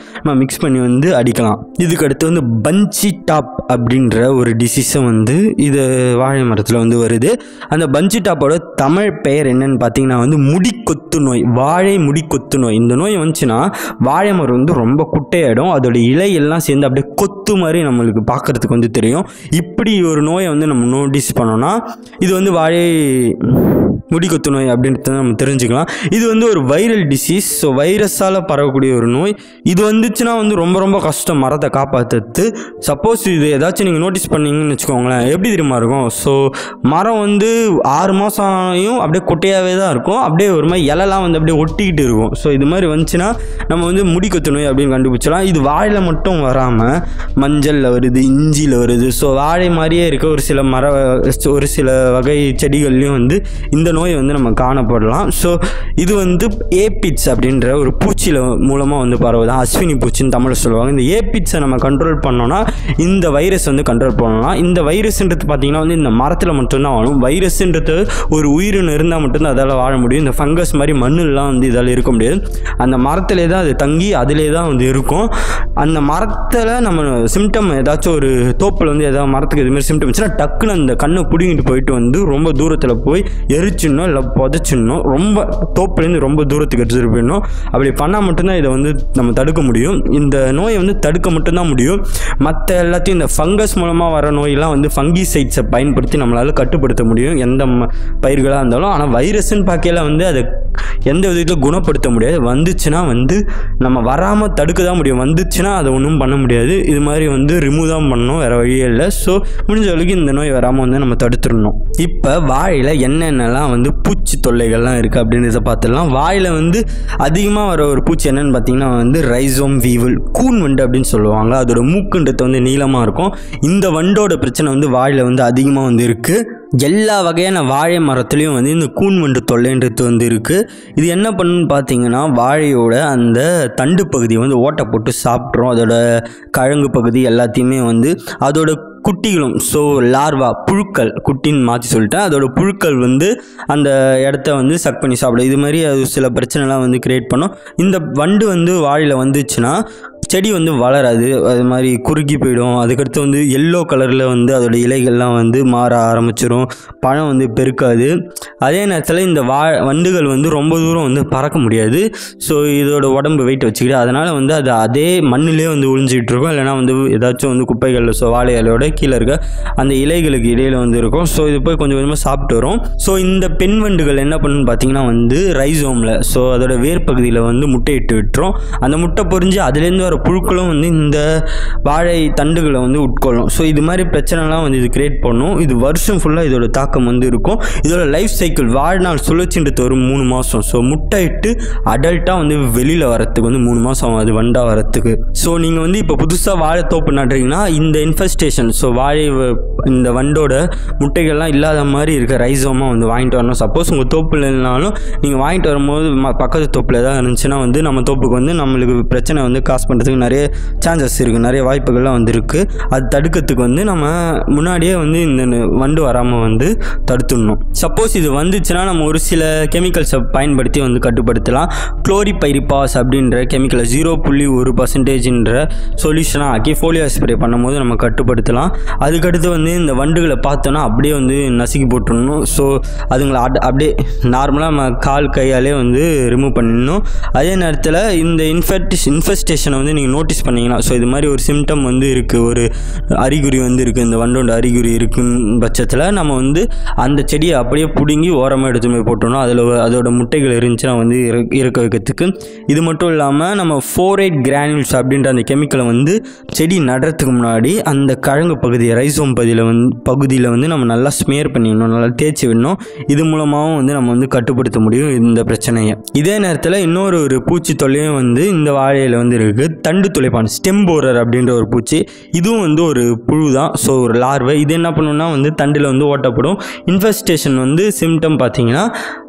நம்ம மிக்ஸ் பண்ணி வந்து அடிக்கலாம் இதுக்கு அடுத்து வந்து பஞ்சி டாப் அப்படின்ற ஒரு டிசீஸை வந்து இது வாழை மரத்தில் வந்து வருது அந்த பஞ்சி டாப்போட தமிழ் பெயர் என்னன்னு பார்த்தீங்கன்னா வந்து முடிக்கொத்து நோய் வாழை முடிக்கொத்து நோய் இந்த நோய் வந்துச்சுன்னா வாழை மரம் வந்து ரொம்ப குட்டையாயிடும் அதோட இலை எல்லாம் சேர்ந்து அப்படியே கொத்து மாதிரி நம்மளுக்கு பார்க்கறதுக்கு வந்து தெரியும் இப்படி ஒரு நோயை வந்து நம்ம நோட்டீஸ் பண்ணோம்னா இது வந்து வாழை முடிக்கொத்து நோய் அப்படின்றத நம்ம தெரிஞ்சுக்கலாம் இது வந்து ஒரு வைரல் டிசீஸ் ஸோ வைரஸால் பரவக்கூடிய ஒரு நோய் இது வந்துச்சுன்னா வந்து ரொம்ப ரொம்ப கஷ்டம் மரத்தை காப்பாற்றுறது சப்போஸ் இது ஏதாச்சும் நீங்கள் நோட்டீஸ் பண்ணீங்கன்னு வச்சுக்கோங்களேன் எப்படி தெரியுமா இருக்கும் ஸோ மரம் வந்து ஆறு மாதம் ஆயும் அப்படியே குட்டையாகவே தான் இருக்கும் அப்படியே ஒரு மாதிரி இலைலாம் வந்து அப்படியே ஒட்டிக்கிட்டு இருக்கும் ஸோ இது மாதிரி வந்துச்சுன்னா நம்ம வந்து முடிக்கொத்து நோய் அப்படின்னு கண்டுபிடிச்சலாம் இது வாழையில் மட்டும் வராமல் மஞ்சளில் வருது இஞ்சியில் வருது ஸோ வாழை மாதிரியே இருக்க ஒரு சில மர ஒரு சில வகை செடிகள்லையும் வந்து இந்த நோய் வந்து நம்ம காணப்படலாம் ஸோ இது வந்து ஏபிட்ஸ் அப்படின்ற ஒரு பூச்சியில் மூலமாக வந்து பரவுது அஸ்வினி பூச்சின்னு தமிழில் சொல்லுவாங்க இந்த ஏபிட்ஸை நம்ம கண்ட்ரோல் பண்ணோம்னா இந்த வைரஸ் வந்து கண்ட்ரோல் பண்ணலாம் இந்த வைரஸ்ன்றது பார்த்திங்கன்னா வந்து இந்த மரத்தில் மட்டும்தான் வாழும் வைரஸ்ன்றது ஒரு உயிரினம் இருந்தால் மட்டும்தான் அதால் வாழ முடியும் இந்த ஃபங்கஸ் மாதிரி மண்ணுலாம் வந்து இதால் இருக்க முடியாது அந்த மரத்திலே தான் அது தங்கி அதிலே தான் வந்து இருக்கும் அந்த மரத்தில் நம்ம சிம்டம் ஏதாச்சும் ஒரு தோப்பில் வந்து ஏதாவது மரத்துக்கு இதுமாரி சிம்டம் இருந்துச்சுன்னா டக்குன்னு அந்த கண்ணை பிடுங்கிட்டு போயிட்டு வந்து ரொம்ப தூரத்தில் போய் எரிச்சிடணும் இல்லை புதைச்சிடணும் ரொம்ப தோப்புலேருந்து ரொம்ப தூரத்துக்கு எடுத்துகிட்டு போயிடணும் அப்படி பண்ணால் மட்டும்தான் இதை வந்து நம்ம தடுக்க முடியும் இந்த நோயை வந்து தடுக்க மட்டும்தான் முடியும் மற்ற எல்லாத்தையும் இந்த ஃபங்கஸ் மூலமாக வர நோயெல்லாம் வந்து ஃபங்கிசைட்ஸை பயன்படுத்தி நம்மளால் கட்டுப்படுத்த முடியும் எந்த ம- பயிர்களாக இருந்தாலும் ஆனால் வைரஸ்ன்னு பார்க்கையில வந்து அதை எந்த விதத்தில் குணப்படுத்த முடியாது வந்துச்சுன்னா வந்து நம்ம வராமல் தடுக்க தான் முடியும் வந்துச்சுன்னா அதை ஒன்றும் பண்ண முடியாது இது மாதிரி வந்து ரிமூவ் தான் பண்ணணும் வேறு வழியே இல்லை ஸோ முடிஞ்ச அளவுக்கு இந்த நோய் வராமல் வந்து நம்ம தடுத்துடணும் இப்போ வாழையில் என்னென்னலாம் வந்து பூச்சி தொல்லைகள்லாம் இருக்குது அப்படின்றத பார்த்துடலாம் வாயில் வந்து அதிகமாக வர ஒரு பூச்சி என்னன்னு பார்த்தீங்கன்னா வந்து ரைசோம் வீவல் கூன் வண்டு அப்படின்னு சொல்லுவாங்க அதோட மூக்குன்றது வந்து நீளமாக இருக்கும் இந்த வண்டோட பிரச்சனை வந்து வாயில் வந்து அதிகமாக வந்து இருக்குது எல்லா வகையான வாழை மரத்துலேயும் வந்து இந்த கூன் வண்டு தொல்லைன்றது வந்து இருக்குது இது என்ன பண்ணுன்னு பார்த்தீங்கன்னா வாழையோட அந்த தண்டு பகுதியை வந்து ஓட்டை போட்டு சாப்பிட்றோம் அதோட கழங்கு பகுதி எல்லாத்தையுமே வந்து அதோட குட்டிகளும் ஸோ லார்வா புழுக்கள் குட்டின்னு மாற்றி சொல்லிட்டேன் அதோட புழுக்கள் வந்து அந்த இடத்த வந்து சக் பண்ணி சாப்பிடும் இது மாதிரி அது சில பிரச்சனைலாம் வந்து கிரியேட் பண்ணும் இந்த வண்டு வந்து வாழையில் வந்துச்சுன்னா செடி வந்து வளராது அது மாதிரி குறுகி போயிடும் அதுக்கடுத்து வந்து எல்லோ கலரில் வந்து அதோட இலைகள்லாம் வந்து மாற ஆரம்பிச்சிரும் பழம் வந்து பெருக்காது அதே நேரத்தில் இந்த வா வண்டுகள் வந்து ரொம்ப தூரம் வந்து பறக்க முடியாது ஸோ இதோட உடம்பு வெயிட் வச்சுக்கிட்டு அதனால் வந்து அது அதே மண்ணிலே வந்து ஒளிஞ்சிட்டு இருக்கும் இல்லைனா வந்து ஏதாச்சும் வந்து குப்பைகளில் ஸோ வாழை இலையோட கீழே இருக்க அந்த இலைகளுக்கு இடையில வந்து இருக்கும் ஸோ இது போய் கொஞ்சம் கொஞ்சமாக சாப்பிட்டு வரும் ஸோ இந்த பெண் வண்டுகள் என்ன பண்ணுன்னு பார்த்தீங்கன்னா வந்து ரைசோமில் ஸோ அதோட வேர் பகுதியில் வந்து முட்டையிட்டு விட்டுரும் அந்த முட்டை பொரிஞ்சு அதுலேருந்து வர புழுக்களும் வந்து இந்த வாழை தண்டுகளை வந்து உட்கொள்ளும் ஸோ இது மாதிரி பிரச்சனைலாம் வந்து இது கிரியேட் பண்ணும் இது வருஷம் ஃபுல்லாக இதோட தாக்கம் வந்து இருக்கும் இதோட லைஃப் சைக்கிள் வாழ்நாள் சுழற்சின்றது ஒரு மூணு மாதம் ஸோ முட்டையிட்டு அடல்ட்டாக வந்து வெளியில் வரத்துக்கு வந்து மூணு மாதம் ஆகும் அது வண்டா வரத்துக்கு ஸோ நீங்கள் வந்து இப்போ புதுசாக வாழைத்தோப்பு நடுறீங்கன்னா இந்த இன்ஃபெஸ்டேஷன் ஸோ வாழை வ- இந்த வண்டோட முட்டைகள்லாம் இல்லாத மாதிரி இருக்க ரைசோமாக வந்து வாங்கிட்டு வரணும் சப்போஸ் உங்கள் தோப்பில் இல்லைனாலும் நீங்கள் வாங்கிட்டு வரும்போது ம- பக்கத்து தோப்பில் ஏதாவது இருந்துச்சுன்னா வந்து நம்ம தோப்புக்கு வந்து நம்மளுக்கு பிரச்சனை வந்து காசு பண்ணுறதுக்கு நிறைய சான்சஸ் இருக்குது நிறைய வாய்ப்புகள்லாம் வந்து இருக்குது அது தடுக்கிறதுக்கு வந்து நம்ம முன்னாடியே வந்து இந்த ந- வண்டு வராமல் வந்து தடுத்துடணும் சப்போஸ் இது வந்துச்சுன்னா நம்ம ஒரு சில கெமிக்கல்ஸை பயன்படுத்தி வந்து கட்டுப்படுத்தலாம் குளோரிபைரிபாஸ் அப்படின்ற கெமிக்கலை ஜீரோ புள்ளி ஒரு பர்சன்டேஜ்ன்ற சொல்யூஷனாக ஆக்கி ஃபோலியோ ஸ்ப்ரே பண்ணும்போது நம்ம கட்டுப்படுத்தலாம் அதுக்கடுத்து வந்து இந்த வண்டுகளை பார்த்தோன்னா அப்படியே வந்து நசுக்கி போட்டுடணும் ஸோ அதுங்களை அட் அப்படியே நார்மலாக நம்ம கால் கையாலே வந்து ரிமூவ் பண்ணிடணும் அதே நேரத்தில் இந்த இன்ஃபெக்டிஸ் இன்ஃபெஸ்டேஷனை வந்து நீங்கள் நோட்டீஸ் பண்ணீங்கன்னா ஸோ இது மாதிரி ஒரு சிம்டம் வந்து இருக்குது ஒரு அறிகுறி வந்து இருக்குது இந்த வண்டோட அறிகுறி இருக்குன்னு பட்சத்தில் நம்ம வந்து அந்த செடியை அப்படியே பிடுங்கி ஓரமாக எடுத்து போய் போட்டோம்னா அதில் அதோட முட்டைகள் இருந்துச்சுன்னா வந்து இற- இறக்க வைக்கிறதுக்கு இது மட்டும் இல்லாமல் நம்ம ஃபோரேட் கிரானியூல்ஸ் அப்படின்ற அந்த கெமிக்கலை வந்து செடி நடுறதுக்கு முன்னாடி அந்த கிழங்கு பகுதியை ரைசோம் பகுதியில் வந்து பகுதியில் வந்து நம்ம நல்லா ஸ்மியர் பண்ணிடணும் நல்லா தேய்ச்சி விடணும் இது மூலமாகவும் வந்து நம்ம வந்து கட்டுப்படுத்த முடியும் இந்த பிரச்சனையை இதே நேரத்தில் இன்னொரு ஒரு பூச்சி தொல்லையும் வந்து இந்த வாழையில் வந்து இருக்குது தண்டு துளைப்பான் ஸ்டெம் போரர் அப்படின்ற ஒரு பூச்சி இதுவும் வந்து ஒரு புழு தான் ஸோ ஒரு லார்வை இது என்ன பண்ணுன்னா வந்து தண்டில் வந்து ஓட்டப்படும் இன்ஃபெஸ்டேஷன் வந்து சிம்டம் பார்த்தீங்கன்னா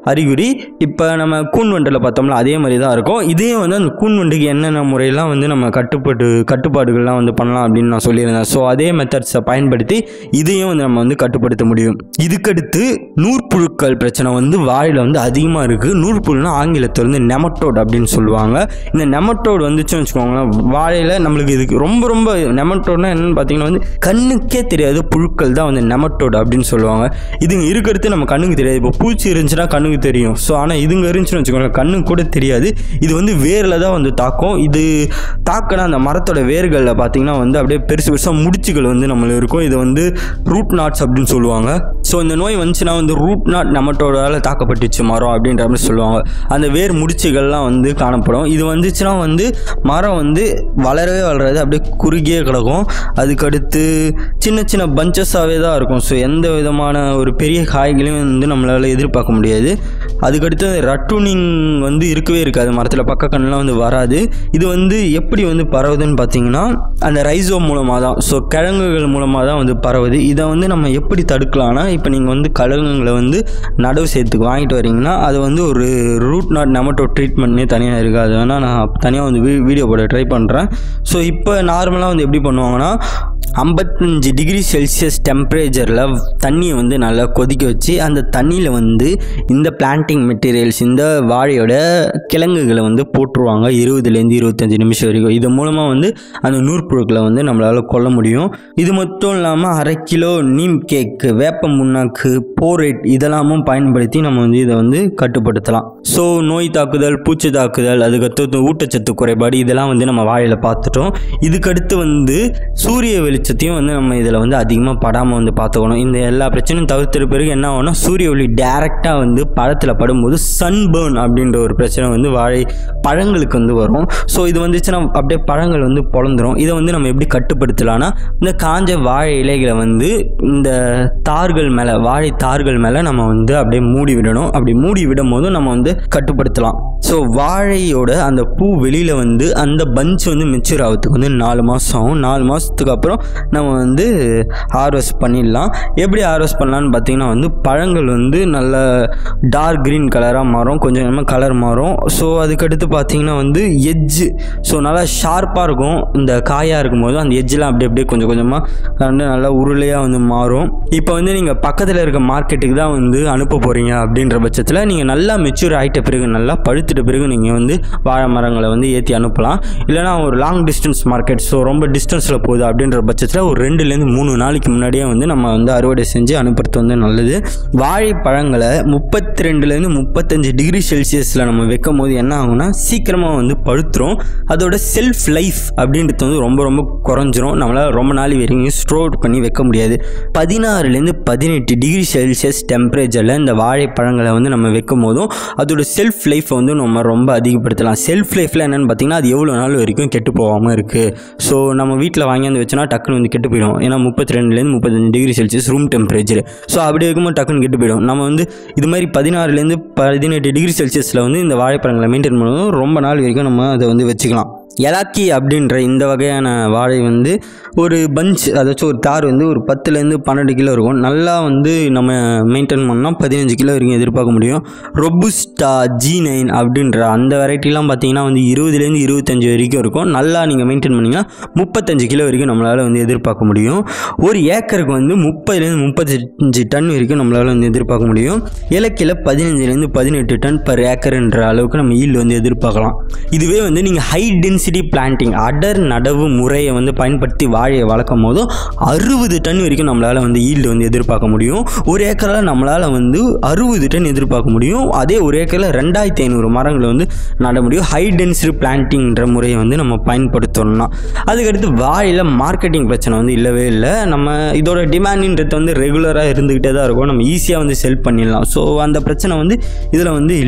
அறிகுறி இப்போ நம்ம கூன் வண்டில் பார்த்தோம்ல அதே மாதிரி தான் இருக்கும் இதே வந்து அந்த கூன் வண்டுக்கு என்னென்ன முறையெல்லாம் வந்து நம்ம கட்டுப்பாடு கட்டுப்பாடுகள்லாம் வந்து பண்ணலாம் அப்படின்னு நான் சொல்லியிருந்தேன் ஸோ அதே மெத்தட்ஸை பயன்படுத்தி இதையும் வந்து நம்ம வந்து கட்டுப்படுத்த முடியும் இதுக்கடுத்து நூற்புழுக்கள் பிரச்சனை வந்து வாழையில் வந்து அதிகமாக இருக்குது நூற்புழுனா ஆங்கிலத்தில் வந்து நெமட்டோட் அப்படின்னு சொல்லுவாங்க இந்த நெமட்டோடு வந்துச்சுன்னு வச்சுக்கோங்களேன் வாழையில் நம்மளுக்கு இதுக்கு ரொம்ப ரொம்ப நெமட்டோட்னா என்னன்னு பார்த்தீங்கன்னா வந்து கண்ணுக்கே தெரியாது புழுக்கள் தான் வந்து நெமட்டோடு அப்படின்னு சொல்லுவாங்க இதுங்க இருக்கிறது நம்ம கண்ணுக்கு தெரியாது இப்போ பூச்சி இருந்துச்சுன்னா கண்ணுக்கு தெரியும் ஸோ ஆனால் இதுங்க இருந்துச்சுன்னு வச்சுக்கோங்களேன் கண்ணுக்கு கூட தெரியாது இது வந்து வேரில் தான் வந்து தாக்கும் இது தாக்கினா அந்த மரத்தோட வேர்களில் பார்த்தீங்கன்னா வந்து அப்படியே பெருசு பெருசாக முடிச்சுகள் வந்து நம்மளுக்கு இருக்கும் இது வந்து ரூட் நாட்ஸ் அப்படின்னு சொல்லுவாங்க ஸோ இந்த நோய் வந்துச்சுன்னா வந்து ரூட் நாட் நமட்டோடால தாக்கப்பட்டுச்சு மரம் அப்படின்ற மாதிரி சொல்லுவாங்க அந்த வேர் முடிச்சுகள்லாம் வந்து காணப்படும் இது வந்துச்சுன்னா வந்து மரம் வந்து வளரவே வளராது அப்படியே குறுகியே கிடக்கும் அதுக்கடுத்து சின்ன சின்ன பஞ்சஸாகவே தான் இருக்கும் ஸோ எந்த விதமான ஒரு பெரிய காய்களையும் வந்து நம்மளால் எதிர்பார்க்க முடியாது அதுக்கடுத்து ரட்டுனிங் வந்து இருக்கவே இருக்காது மரத்தில் பக்க கண்ணெலாம் வந்து வராது இது வந்து எப்படி வந்து பரவுதுன்னு பார்த்தீங்கன்னா அந்த ரைசோ மூலமாக தான் ஸோ கிழங்குகள் மூலமாக தான் வந்து பரவுது இதை வந்து நம்ம எப்படி தடுக்கலாம்னா இப்போ நீங்கள் வந்து கிழங்குகளை வந்து நடவு செய்யறதுக்கு வாங்கிட்டு வரீங்கன்னா அது வந்து ஒரு ரூட் நாட் நெமட்டோ ட்ரீட்மெண்ட்னே தனியாக இருக்குது அது வேணால் நான் தனியாக வந்து வீ வீடியோ போட ட்ரை பண்ணுறேன் ஸோ இப்போ நார்மலாக வந்து எப்படி பண்ணுவாங்கன்னா ஐம்பத்தஞ்சு டிகிரி செல்சியஸ் டெம்பரேச்சரில் தண்ணியை வந்து நல்லா கொதிக்க வச்சு அந்த தண்ணியில் வந்து இந்த பிளான்டிங் மெட்டீரியல்ஸ் இந்த வாழையோட கிழங்குகளை வந்து போட்டுருவாங்க இருபதுலேருந்து இருபத்தஞ்சி நிமிஷம் வரைக்கும் இது மூலமாக வந்து அந்த நூற்புழுக்களை வந்து நம்மளால் கொல்ல முடியும் இது மட்டும் இல்லாமல் அரை கிலோ நீம் கேக்கு வேப்ப முன்னாக்கு போரேட் இதெல்லாமும் பயன்படுத்தி நம்ம வந்து இதை வந்து கட்டுப்படுத்தலாம் ஸோ நோய் தாக்குதல் பூச்சி தாக்குதல் அதுக்கடுத்து ஊட்டச்சத்து குறைபாடு இதெல்லாம் வந்து நம்ம வாழையில் பார்த்துட்டோம் இதுக்கடுத்து வந்து சூரிய வெளிச்சத்தையும் வந்து நம்ம இதில் வந்து அதிகமாக படாமல் வந்து பார்த்துக்கணும் இந்த எல்லா பிரச்சனையும் தவிர்த்துற பிறகு என்ன ஆகும்னா சூரிய ஒளி டேரெக்டாக வந்து பழத்தில் படும்போது சன்பேர்ன் அப்படின்ற ஒரு பிரச்சனை வந்து வாழை பழங்களுக்கு வந்து வரும் ஸோ இது வந்துச்சுன்னா அப்படியே பழங்கள் வந்து பொழந்துரும் இதை வந்து நம்ம எப்படி கட்டுப்படுத்தலாம்னா இந்த காஞ்ச வாழை இலைகளை வந்து இந்த தார்கள் மேலே வாழை தார்கள் மேலே நம்ம வந்து அப்படியே மூடி விடணும் அப்படி மூடி விடும் போதும் நம்ம வந்து கட்டுப்படுத்தலாம் ஸோ வாழையோட அந்த பூ வெளியில் வந்து அந்த பஞ்ச் வந்து மெச்சூர் ஆகிறதுக்கு வந்து நாலு மாதம் ஆகும் நாலு மாதத்துக்கு அப்புறம் நம்ம வந்து ஹார்வெஸ்ட் பண்ணிடலாம் எப்படி ஹார்வெஸ்ட் பண்ணலான்னு பார்த்தீங்கன்னா வந்து பழங்கள் வந்து நல்ல டார்க் க்ரீன் கலராக மாறும் கொஞ்சம் கொஞ்சமாக கலர் மாறும் ஸோ அதுக்கடுத்து பார்த்தீங்கன்னா வந்து எட்ஜு ஸோ நல்லா ஷார்ப்பாக இருக்கும் இந்த காயாக இருக்கும்போது அந்த எட்ஜெலாம் அப்படியே அப்படியே கொஞ்சம் கொஞ்சமாக வந்து நல்லா உருளையாக வந்து மாறும் இப்போ வந்து நீங்கள் பக்கத்தில் இருக்க மார்க்கெட்டுக்கு தான் வந்து அனுப்ப போகிறீங்க அப்படின்ற பட்சத்தில் நீங்கள் நல்லா மெச்சூர் ஆகிட்ட பிறகு நல்லா பழுத்துட்ட பிறகு நீங்கள் வந்து வாழை மரங்களை வந்து ஏற்றி அனுப்பலாம் இல்லைனா ஒரு லாங் டிஸ்டன்ஸ் மார்க்கெட் ஸோ ரொம்ப டிஸ்டன்ஸில் போகுது அப்படின்ற பட்சத்தில் ஒரு ரெண்டுலேருந்து மூணு நாளைக்கு முன்னாடியே வந்து நம்ம வந்து அறுவடை செஞ்சு அனுப்புறது வந்து நல்லது வாழைப்பழங்களை முப்பத்தி ரெண்டுலேருந்து முப்பத்தஞ்சு டிகிரி செல்சியஸில் நம்ம வைக்கும் போது என்ன ஆகும்னா சீக்கிரமாக வந்து பழுத்துரும் அதோட செல்ஃப் லைஃப் அப்படின்றது வந்து ரொம்ப ரொம்ப குறைஞ்சிரும் நம்மளால் ரொம்ப நாள் வரைக்கும் ஸ்டோர் பண்ணி வைக்க முடியாது பதினாறுலேருந்து பதினெட்டு டிகிரி செல்சியஸ் டெம்பரேச்சரில் இந்த வாழைப்பழங்களை வந்து நம்ம வைக்கும் போதும் அதோட செல்ஃப் லைஃப்பை வந்து நம்ம ரொம்ப அதிகப்படுத்தலாம் செல்ஃப் லைஃப்பில் என்னென்னு பார்த்தீங்கன்னா அது எவ்வளோ நாள் வரைக்கும் கெட்டு போகாமல் இருக்குது ஸோ நம்ம வீட்டில் வாங்கி வந்து வச்சோன்னா டக்குன்னு வந்து கெட்டு போயிடும் ஏன்னா முப்பத்தி ரெண்டுலேருந்து முப்பத்தஞ்சு degree Celsius room temperature so அப்படி இருக்கும்போது டக்குன்னு கெட்டு போயிடும் நம்ம வந்து இது மாதிரி பதினாறுலேருந்து பதினெட்டு டிகிரி செல்சியஸில் வந்து இந்த வாழைப்பழங்களை மெயின்டைன் பண்ணுவோம் ரொம்ப நாள் வரைக்கும் நம்ம அதை வந்து வச்சுக்கலாம் எலாக்கி அப்படின்ற இந்த வகையான வாழை வந்து ஒரு பஞ்ச் அதாச்சும் ஒரு தார் வந்து ஒரு பத்துலேருந்து பன்னெண்டு கிலோ இருக்கும் நல்லா வந்து நம்ம மெயின்டைன் பண்ணால் பதினஞ்சு கிலோ வரைக்கும் எதிர்பார்க்க முடியும் ரொபுஸ்டா ஜி நைன் அப்படின்ற அந்த வெரைட்டிலாம் பார்த்தீங்கன்னா வந்து இருபதுலேருந்து இருபத்தஞ்சு வரைக்கும் இருக்கும் நல்லா நீங்கள் மெயின்டைன் பண்ணிங்கன்னா முப்பத்தஞ்சு கிலோ வரைக்கும் நம்மளால் வந்து எதிர்பார்க்க முடியும் ஒரு ஏக்கருக்கு வந்து முப்பதுலேருந்து முப்பத்தஞ்சு டன் வரைக்கும் நம்மளால் வந்து எதிர்பார்க்க முடியும் இலக்கில் பதினஞ்சுலேருந்து பதினெட்டு டன் பர் ஏக்கர்ன்ற அளவுக்கு நம்ம ஈல்டு வந்து எதிர்பார்க்கலாம் இதுவே வந்து நீங்கள் ஹை டென்சிட்டி பிளான்டிங் அடர் நடவு முறையை வந்து பயன்படுத்தி வாழையை வளர்க்கும் போதும் அறுபது டன் வரைக்கும் நம்மளால் வந்து ஈல்டு வந்து எதிர்பார்க்க முடியும் ஒரு ஏக்கரில் நம்மளால் வந்து அறுபது டன் எதிர்பார்க்க முடியும் அதே ஒரு ஏக்கரில் ரெண்டாயிரத்தி ஐநூறு மரங்களை வந்து நட முடியும் ஹை டென்சிட்டி பிளான்டிங்ன்ற முறையை வந்து நம்ம பயன்படுத்தணும்னா அதுக்கடுத்து வாழையில் மார்க்கெட்டிங் பிரச்சனை வந்து இல்லவே இல்லை நம்ம இதோட டிமாண்டுன்றது வந்து ரெகுலராக இருந்துக்கிட்டே தான் இருக்கும் நம்ம ஈஸியாக வந்து செல் பண்ணிடலாம் ஸோ அந்த பிரச்சனை வந்து இதில் வந்து இல்லை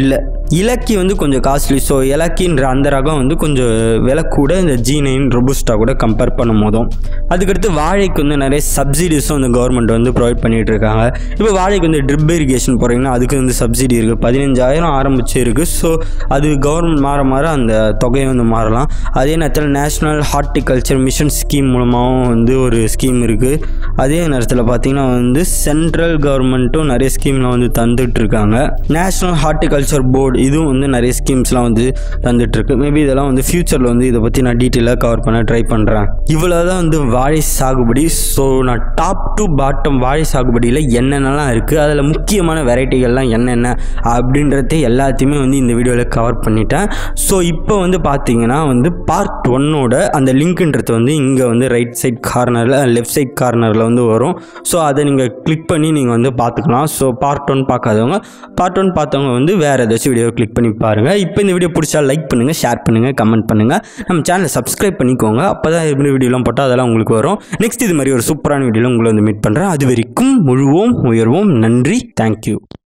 இலக்கி வந்து கொஞ்சம் காஸ்ட்லி ஸோ இலக்கின்ற அந்த ரகம் வந்து கொஞ்சம் விலை கூட இந்த ஜி நைன் ரொபுஸ்டா கூட கம்பேர் பண்ணும் போதும் அதுக்கடுத்து வாழைக்கு வந்து நிறைய சப்சிடிஸும் வந்து கவர்மெண்ட் வந்து ப்ரொவைட் பண்ணிட்டு இருக்காங்க இப்போ வாழைக்கு வந்து ட்ரிப் இரிகேஷன் போகிறீங்கன்னா அதுக்கு வந்து சப்சிடி இருக்குது பதினஞ்சாயிரம் ஆரம்பிச்சு இருக்குது ஸோ அது கவர்மெண்ட் மாற மாற அந்த தொகையை வந்து மாறலாம் அதே நேரத்தில் நேஷ்னல் ஹார்டிகல்ச்சர் மிஷன் ஸ்கீம் மூலமாகவும் வந்து ஒரு ஸ்கீம் இருக்குது அதே நேரத்தில் பார்த்தீங்கன்னா வந்து சென்ட்ரல் கவர்மெண்ட்டும் நிறைய ஸ்கீம்லாம் வந்து தந்துட்டு இருக்காங்க நேஷ்னல் ஹார்டிகல்ச்சர் போர்டு இதுவும் வந்து நிறைய ஸ்கீம்ஸ்லாம் வந்து தந்துட்டு இருக்கு மேபி இதெல்லாம் வந்து ஃபியூச்சரில் வந்து இதை பற்றி நான் டீட்டெயிலாக கவர் பண்ண ட்ரை பண்ணுறேன் இவ்வளோ தான் வந்து வாழை சாகுபடி ஸோ நான் டாப் டு பாட்டம் வாழை சாகுபடியில் என்னென்னலாம் இருக்குது அதில் முக்கியமான வெரைட்டிகள்லாம் என்னென்ன அப்படின்றத எல்லாத்தையுமே வந்து இந்த வீடியோவில் கவர் பண்ணிட்டேன் ஸோ இப்போ வந்து பார்த்தீங்கன்னா வந்து பார்ட் ஒன்னோட அந்த லிங்க்ன்றது வந்து இங்கே வந்து ரைட் சைட் கார்னரில் லெஃப்ட் சைட் கார்னரில் வந்து வரும் ஸோ அதை நீங்கள் கிளிக் பண்ணி நீங்கள் வந்து பார்த்துக்கலாம் ஸோ பார்ட் ஒன் பார்க்காதவங்க பார்ட் ஒன் பார்த்தவங்க வந்து வேறு ஏதாச்சும் வீடியோ கிளிக் பண்ணி பாருங்கள் இப்போ இந்த வீடியோ பிடிச்சா லைக் பண்ணுங்கள் ஷேர் பண்ணுங்கள் கமெண்ட் பண்ணுங்கள் நம்ம சேனலை சப்ஸ்கிரைப் பண்ணிக்கோங்க அப்போ தான் எப்படி வீடியோலாம் போட்டால் அதெல்லாம் உங்களுக்கு வரும் நெக்ஸ்ட் இது மாதிரி ஒரு சூப்பரான வீடியோவில் உங்களை வந்து மீட் பண்ணுறேன் அது வரைக்கும் முழுவோம் உயர்வோம் நன்றி தேங்க்யூ